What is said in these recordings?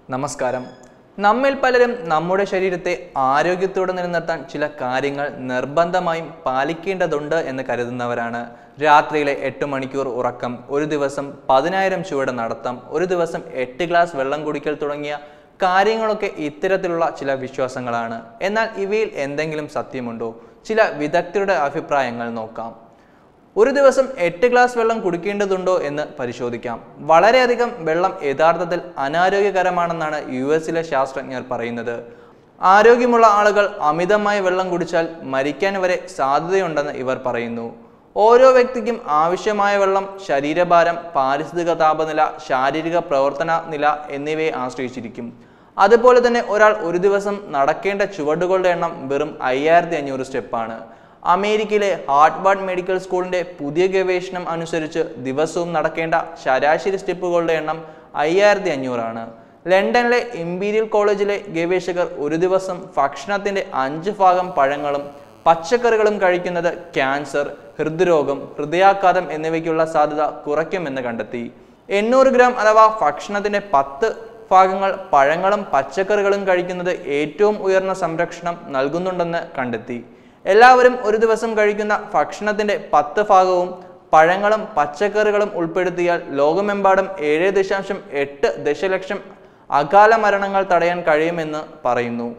നമസ്കാരം നമ്മിൽ പലരും നമ്മുടെ ശരീരത്തെ ആരോഗ്യത്തോടെ നിലനിർത്താൻ ചില കാര്യങ്ങൾ നിർബന്ധമായും പാലിക്കേണ്ടതുണ്ട് എന്ന് കരുതുന്നവരാണ് രാത്രിയിലെ എട്ട് മണിക്കൂർ ഉറക്കം ഒരു ദിവസം പതിനായിരം ചുവട് നടത്തം ഒരു ദിവസം എട്ട് ഗ്ലാസ് വെള്ളം കുടിക്കൽ തുടങ്ങിയ കാര്യങ്ങളൊക്കെ ഇത്തരത്തിലുള്ള ചില വിശ്വാസങ്ങളാണ് എന്നാൽ ഇവയിൽ എന്തെങ്കിലും സത്യമുണ്ടോ ചില വിദഗ്ധരുടെ അഭിപ്രായങ്ങൾ നോക്കാം ഒരു ദിവസം എട്ട് ഗ്ലാസ് വെള്ളം കുടിക്കേണ്ടതുണ്ടോ എന്ന് പരിശോധിക്കാം വളരെയധികം വെള്ളം യഥാർത്ഥത്തിൽ അനാരോഗ്യകരമാണെന്നാണ് യു എസിലെ ശാസ്ത്രജ്ഞർ പറയുന്നത് ആരോഗ്യമുള്ള ആളുകൾ അമിതമായി വെള്ളം കുടിച്ചാൽ മരിക്കാൻ വരെ സാധ്യതയുണ്ടെന്ന് ഇവർ പറയുന്നു ഓരോ വ്യക്തിക്കും ആവശ്യമായ വെള്ളം ശരീരഭാരം പാരിസ്ഥിതിക താപനില ശാരീരിക പ്രവർത്തന നില എന്നിവയെ ആശ്രയിച്ചിരിക്കും അതുപോലെ തന്നെ ഒരാൾ ഒരു ദിവസം നടക്കേണ്ട ചുവടുകളുടെ എണ്ണം വെറും അയ്യായിരത്തി അഞ്ഞൂറ് സ്റ്റെപ്പാണ് അമേരിക്കയിലെ ഹാർട്ട്ബാർഡ് മെഡിക്കൽ സ്കൂളിന്റെ പുതിയ ഗവേഷണം അനുസരിച്ച് ദിവസവും നടക്കേണ്ട ശരാശരി സ്റ്റെപ്പുകളുടെ എണ്ണം അയ്യായിരത്തി അഞ്ഞൂറാണ് ലണ്ടനിലെ ഇമ്പീരിയൽ കോളേജിലെ ഗവേഷകർ ഒരു ദിവസം ഭക്ഷണത്തിന്റെ അഞ്ച് ഭാഗം പഴങ്ങളും പച്ചക്കറികളും കഴിക്കുന്നത് ക്യാൻസർ ഹൃദ്രോഗം ഹൃദയാഘാതം എന്നിവയ്ക്കുള്ള സാധ്യത കുറയ്ക്കുമെന്ന് കണ്ടെത്തി എണ്ണൂറ് ഗ്രാം അഥവാ ഭക്ഷണത്തിന്റെ പത്ത് ഭാഗങ്ങൾ പഴങ്ങളും പച്ചക്കറികളും കഴിക്കുന്നത് ഏറ്റവും ഉയർന്ന സംരക്ഷണം നൽകുന്നുണ്ടെന്ന് കണ്ടെത്തി എല്ലാവരും ഒരു ദിവസം കഴിക്കുന്ന ഭക്ഷണത്തിന്റെ പത്ത് ഭാഗവും പഴങ്ങളും പച്ചക്കറികളും ഉൾപ്പെടുത്തിയാൽ ലോകമെമ്പാടും ഏഴ് ദശാംശം എട്ട് ദശലക്ഷം അകാല മരണങ്ങൾ തടയാൻ കഴിയുമെന്ന് പറയുന്നു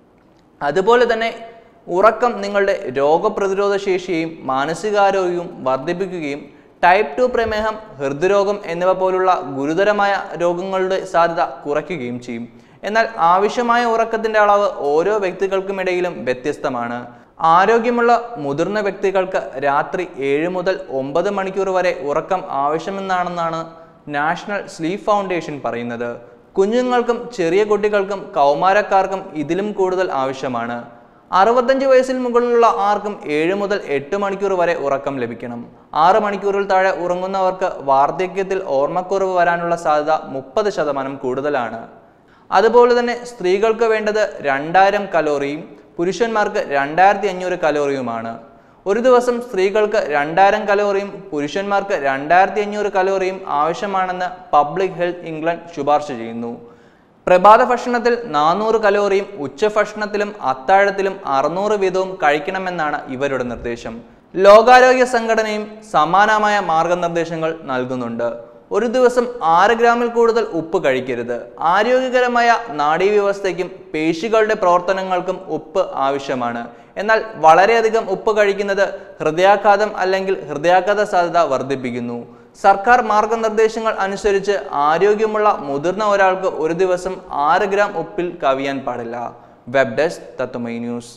അതുപോലെ തന്നെ ഉറക്കം നിങ്ങളുടെ രോഗപ്രതിരോധ ശേഷിയെയും മാനസികാരോഗ്യവും വർദ്ധിപ്പിക്കുകയും ടൈപ്പ് ടു പ്രമേഹം ഹൃദ്രോഗം എന്നിവ പോലുള്ള ഗുരുതരമായ രോഗങ്ങളുടെ സാധ്യത കുറയ്ക്കുകയും ചെയ്യും എന്നാൽ ആവശ്യമായ ഉറക്കത്തിന്റെ അളവ് ഓരോ വ്യക്തികൾക്കുമിടയിലും വ്യത്യസ്തമാണ് ആരോഗ്യമുള്ള മുതിർന്ന വ്യക്തികൾക്ക് രാത്രി ഏഴ് മുതൽ ഒമ്പത് മണിക്കൂർ വരെ ഉറക്കം ആവശ്യമെന്നാണെന്നാണ് നാഷണൽ സ്ലീപ്പ് ഫൗണ്ടേഷൻ പറയുന്നത് കുഞ്ഞുങ്ങൾക്കും ചെറിയ കുട്ടികൾക്കും കൗമാരക്കാർക്കും ഇതിലും കൂടുതൽ ആവശ്യമാണ് അറുപത്തഞ്ച് വയസ്സിൽ മുകളിലുള്ള ആർക്കും ഏഴ് മുതൽ എട്ട് മണിക്കൂർ വരെ ഉറക്കം ലഭിക്കണം ആറ് മണിക്കൂറിൽ താഴെ ഉറങ്ങുന്നവർക്ക് വാർദ്ധക്യത്തിൽ ഓർമ്മക്കുറവ് വരാനുള്ള സാധ്യത മുപ്പത് ശതമാനം കൂടുതലാണ് അതുപോലെ തന്നെ സ്ത്രീകൾക്ക് വേണ്ടത് രണ്ടായിരം കലോറിയും പുരുഷന്മാർക്ക് രണ്ടായിരത്തി അഞ്ഞൂറ് കലോറിയുമാണ് ഒരു ദിവസം സ്ത്രീകൾക്ക് രണ്ടായിരം കലോറിയും പുരുഷന്മാർക്ക് രണ്ടായിരത്തി അഞ്ഞൂറ് കലോറിയും ആവശ്യമാണെന്ന് പബ്ലിക് ഹെൽത്ത് ഇംഗ്ലണ്ട് ശുപാർശ ചെയ്യുന്നു പ്രഭാത ഭക്ഷണത്തിൽ നാനൂറ് കലോറിയും ഉച്ചഭക്ഷണത്തിലും അത്താഴത്തിലും അറുന്നൂറ് വീതവും കഴിക്കണമെന്നാണ് ഇവരുടെ നിർദ്ദേശം ലോകാരോഗ്യ സംഘടനയും സമാനമായ മാർഗനിർദ്ദേശങ്ങൾ നൽകുന്നുണ്ട് ഒരു ദിവസം ആറ് ഗ്രാമിൽ കൂടുതൽ ഉപ്പ് കഴിക്കരുത് ആരോഗ്യകരമായ നാഡീവ്യവസ്ഥയ്ക്കും പേശികളുടെ പ്രവർത്തനങ്ങൾക്കും ഉപ്പ് ആവശ്യമാണ് എന്നാൽ വളരെയധികം ഉപ്പ് കഴിക്കുന്നത് ഹൃദയാഘാതം അല്ലെങ്കിൽ ഹൃദയാഘാത സാധ്യത വർദ്ധിപ്പിക്കുന്നു സർക്കാർ മാർഗനിർദ്ദേശങ്ങൾ അനുസരിച്ച് ആരോഗ്യമുള്ള മുതിർന്ന ഒരാൾക്ക് ഒരു ദിവസം ആറ് ഗ്രാം ഉപ്പിൽ കവിയാൻ പാടില്ല വെബ് ഡെസ്ക് തത്തുമൈ ന്യൂസ്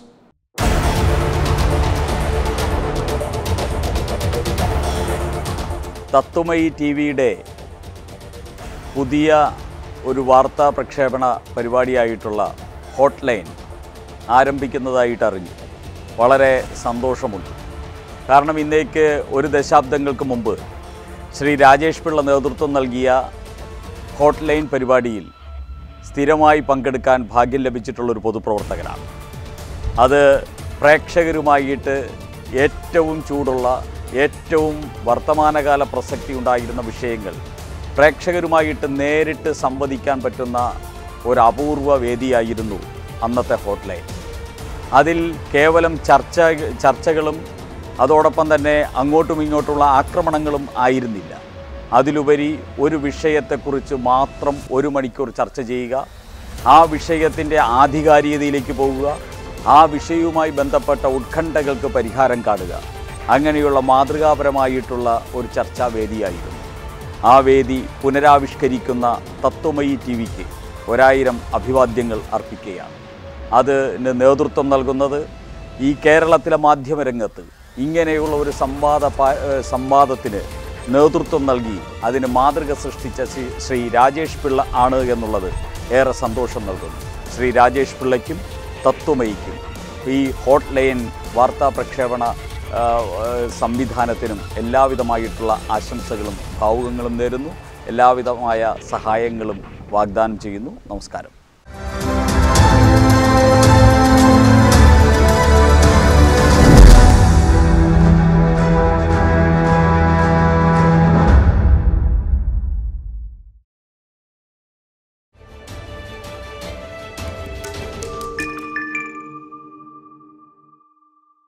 തത്വമയി ടി വിയുടെ പുതിയ ഒരു വാർത്താ പ്രക്ഷേപണ പരിപാടിയായിട്ടുള്ള ഹോട്ട് ലൈൻ ആരംഭിക്കുന്നതായിട്ട് അറിഞ്ഞു വളരെ സന്തോഷമുണ്ട് കാരണം ഇന്നേക്ക് ഒരു ദശാബ്ദങ്ങൾക്ക് മുമ്പ് ശ്രീ രാജേഷ് പിള്ള നേതൃത്വം നൽകിയ ഹോട്ട് ലൈൻ പരിപാടിയിൽ സ്ഥിരമായി പങ്കെടുക്കാൻ ഭാഗ്യം ലഭിച്ചിട്ടുള്ളൊരു പൊതുപ്രവർത്തകനാണ് അത് പ്രേക്ഷകരുമായിട്ട് ഏറ്റവും ചൂടുള്ള ഏറ്റവും വർത്തമാനകാല പ്രസക്തി ഉണ്ടായിരുന്ന വിഷയങ്ങൾ പ്രേക്ഷകരുമായിട്ട് നേരിട്ട് സംവദിക്കാൻ പറ്റുന്ന ഒരു അപൂർവ വേദിയായിരുന്നു അന്നത്തെ ഹോട്ട്ലൈൻ അതിൽ കേവലം ചർച്ച ചർച്ചകളും അതോടൊപ്പം തന്നെ അങ്ങോട്ടും ഇങ്ങോട്ടുള്ള ആക്രമണങ്ങളും ആയിരുന്നില്ല അതിലുപരി ഒരു വിഷയത്തെക്കുറിച്ച് മാത്രം ഒരു മണിക്കൂർ ചർച്ച ചെയ്യുക ആ വിഷയത്തിൻ്റെ ആധികാരികതയിലേക്ക് പോവുക ആ വിഷയവുമായി ബന്ധപ്പെട്ട ഉത്കണ്ഠകൾക്ക് പരിഹാരം കാണുക അങ്ങനെയുള്ള മാതൃകാപരമായിട്ടുള്ള ഒരു ചർച്ചാ വേദിയായിരുന്നു ആ വേദി പുനരാവിഷ്കരിക്കുന്ന തത്വമയി ടി വിക്ക് ഒരായിരം അഭിവാദ്യങ്ങൾ അർപ്പിക്കുകയാണ് അതിന് നേതൃത്വം നൽകുന്നത് ഈ കേരളത്തിലെ മാധ്യമരംഗത്ത് ഇങ്ങനെയുള്ള ഒരു സംവാദ പാ- ഏഹ് സംവാദത്തിന് നേതൃത്വം നൽകി അതിന് മാതൃക സൃഷ്ടിച്ച ശ്രീ ശ്രീ രാജേഷ് പിള്ള ആണ് എന്നുള്ളത് ഏറെ സന്തോഷം നൽകുന്നു ശ്രീ രാജേഷ് പിള്ളയ്ക്കും തത്വമയിക്കും ഈ ഹോട്ട് ലൈൻ വാർത്താ പ്രക്ഷേപണ ആ, ആ, സംവിധാനത്തിനും എല്ലാവിധമായിട്ടുള്ള ആശംസകളും ഭാവുകങ്ങളും നേരുന്നു എല്ലാവിധമായ സഹായങ്ങളും വാഗ്ദാനം ചെയ്യുന്നു നമസ്കാരം